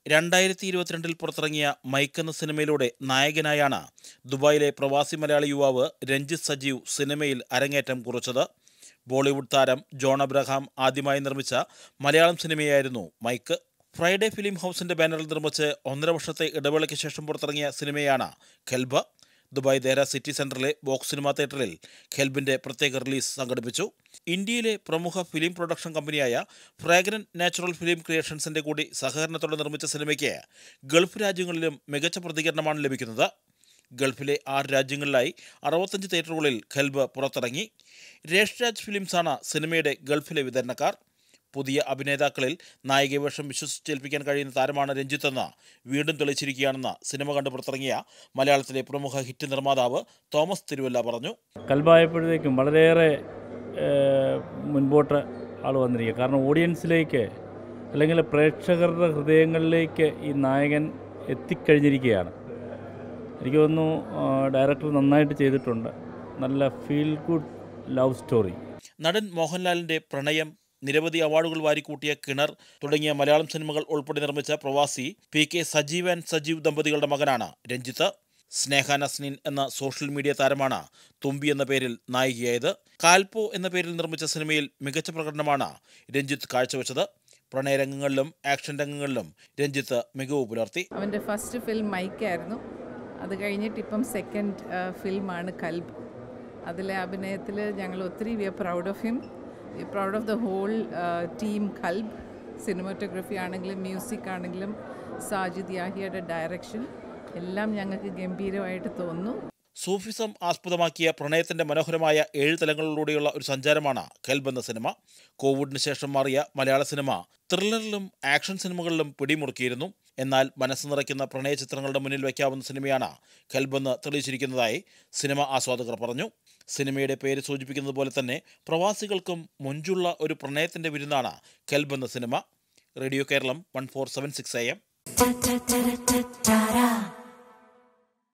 രണ്ടായിരത്തി ഇരുപത്തിരണ്ടിൽ പുറത്തിറങ്ങിയ മൈക്ക് എന്ന സിനിമയിലൂടെ നായകനായാണ് ദുബായിലെ പ്രവാസി മലയാളി യുവാവ് രഞ്ജിത്ത് സജീവ് സിനിമയിൽ അരങ്ങേറ്റം കുറിച്ചത് ബോളിവുഡ് താരം ജോൺ അബ്രഹാം ആദ്യമായി നിർമ്മിച്ച മലയാളം സിനിമയായിരുന്നു മൈക്ക് ഫ്രൈഡേ ഫിലിം ഹൗസിന്റെ ബാനറിൽ നിർമ്മിച്ച് ഒന്നര വർഷത്തെ ഇടവേളയ്ക്ക് ശേഷം പുറത്തിറങ്ങിയ സിനിമയാണ് ഖെൽബ ദുബായ് ദേര സിറ്റി സെന്ററിലെ ബോക്സ് സിനിമാ തിയേറ്ററിൽ ഖെൽബിന്റെ പ്രത്യേക റിലീസ് സംഘടിപ്പിച്ചു ഇന്ത്യയിലെ പ്രമുഖ ഫിലിം പ്രൊഡക്ഷൻ കമ്പനിയായ ഫ്രാഗ്രൻ നാച്ചുറൽ ഫിലിം ക്രിയേഷൻസിന്റെ കൂടി സഹകരണത്തോടെ നിർമ്മിച്ച സിനിമയ്ക്ക് ഗൾഫ് രാജ്യങ്ങളിലും മികച്ച പ്രതികരണമാണ് ലഭിക്കുന്നത് ഗൾഫിലെ ആറ് രാജ്യങ്ങളിലായി അറുപത്തഞ്ച് തിയേറ്ററുകളിൽ ഖൽബ് പുറത്തിറങ്ങി രേഷ്രാജ് ഫിലിംസാണ് സിനിമയുടെ ഗൾഫിലെ വിതരണക്കാർ പുതിയ അഭിനേതാക്കളിൽ നായികവേഷം വിശ്വസിച്ചേൽപ്പിക്കാൻ കഴിയുന്ന താരമാണ് രഞ്ജിത്ത് എന്ന് വീണ്ടും തെളിയിച്ചിരിക്കുകയാണെന്ന് സിനിമ കണ്ട് പുറത്തിറങ്ങിയ മലയാളത്തിലെ പ്രമുഖ ഹിറ്റ് നിർമ്മാതാവ് തോമസ് തിരുവല്ല പറഞ്ഞു കൽബായപ്പോഴത്തേക്കും വളരെയേറെ ഏഹ്, മുൻപോട്ട് ആൾ വന്നിരിക്കുക കാരണം ഓഡിയൻസിലേക്ക് അല്ലെങ്കിൽ പ്രേക്ഷകരുടെ ഹൃദയങ്ങളിലേക്ക് ഈ നായകൻ എത്തിക്കഴിഞ്ഞിരിക്കുകയാണ് എനിക്ക് തോന്നുന്നു ആ, ഡയറക്ടർ നന്നായിട്ട് ചെയ്തിട്ടുണ്ട് നല്ല ഫീൽ ഗുഡ് ലവ് സ്റ്റോറി നടൻ മോഹൻലാലിന്റെ പ്രണയം നിരവധി അവാർഡുകൾ വാരിക്കൂട്ടിയ കിണർ തുടങ്ങിയ മലയാളം സിനിമകൾ ഉൾപ്പെടെ നിർമ്മിച്ച പ്രവാസി P K Sajeev and Sajeev ദമ്പതികളുടെ മകനാണ് രഞ്ജിത്ത് സ്നേഹ നസ്നീൻ എന്ന സോഷ്യൽ മീഡിയ താരമാണ് തുമ്പി എന്ന പേരിൽ നായികയായത് കാൽപോ എന്ന പേരിൽ നിർമ്മിച്ച സിനിമയിൽ മികച്ച പ്രകടനമാണ് രഞ്ജിത്ത് കാഴ്ചവെച്ചത് പ്രണയരംഗങ്ങളിലും ആക്ഷൻ രംഗങ്ങളിലും രഞ്ജിത്ത് മികവ് പുലർത്തി അവൻ്റെ ഫസ്റ്റ് ഫിലിം മൈക്കായിരുന്നു അത് കഴിഞ്ഞിട്ട് ഇപ്പം സെക്കൻഡ് ഫിലിമാണ് കൽബ് അതിലെ അഭിനയത്തിൽ ഞങ്ങൾ ഒത്തിരി we are proud of him we proud of the whole team Qalb cinematography ആണെങ്കിലും മ്യൂസിക് ആണെങ്കിലും സാജിദ് യാഹിയുടെ ഡയറക്ഷൻ എല്ലാം ഞങ്ങൾക്ക് ഗംഭീരമായിട്ട് തോന്നുന്നു സൂഫിസം ആസ്പദമാക്കിയ പ്രണയത്തിന്റെ മനോഹരമായ ഏഴ് തലങ്ങളിലൂടെയുള്ള ഒരു സഞ്ചാരമാണ് കെൽബ് എന്ന സിനിമ കോവിഡിന് ശേഷം മാറിയ മലയാള സിനിമ ത്രില്ലറിലും ആക്ഷൻ സിനിമകളിലും പിടിമുറുക്കിയിരുന്നു എന്നാൽ മനസ്സ് നിറയ്ക്കുന്ന പ്രണയ ചിത്രങ്ങളുടെ മുന്നിൽ വയ്ക്കാവുന്ന സിനിമയാണ് കെൽബെന്ന് തെളിയിച്ചിരിക്കുന്നതായി സിനിമ ആസ്വാദകർ പറഞ്ഞു സിനിമയുടെ പേര് സൂചിപ്പിക്കുന്നത് പോലെ തന്നെ പ്രവാസികൾക്കും മുഞ്ചുള്ള ഒരു പ്രണയത്തിന്റെ വിരുന്നാണ് കെൽബ് എന്ന cinema radio Keralam one four seven six A M Ta ta ta ta ta ta.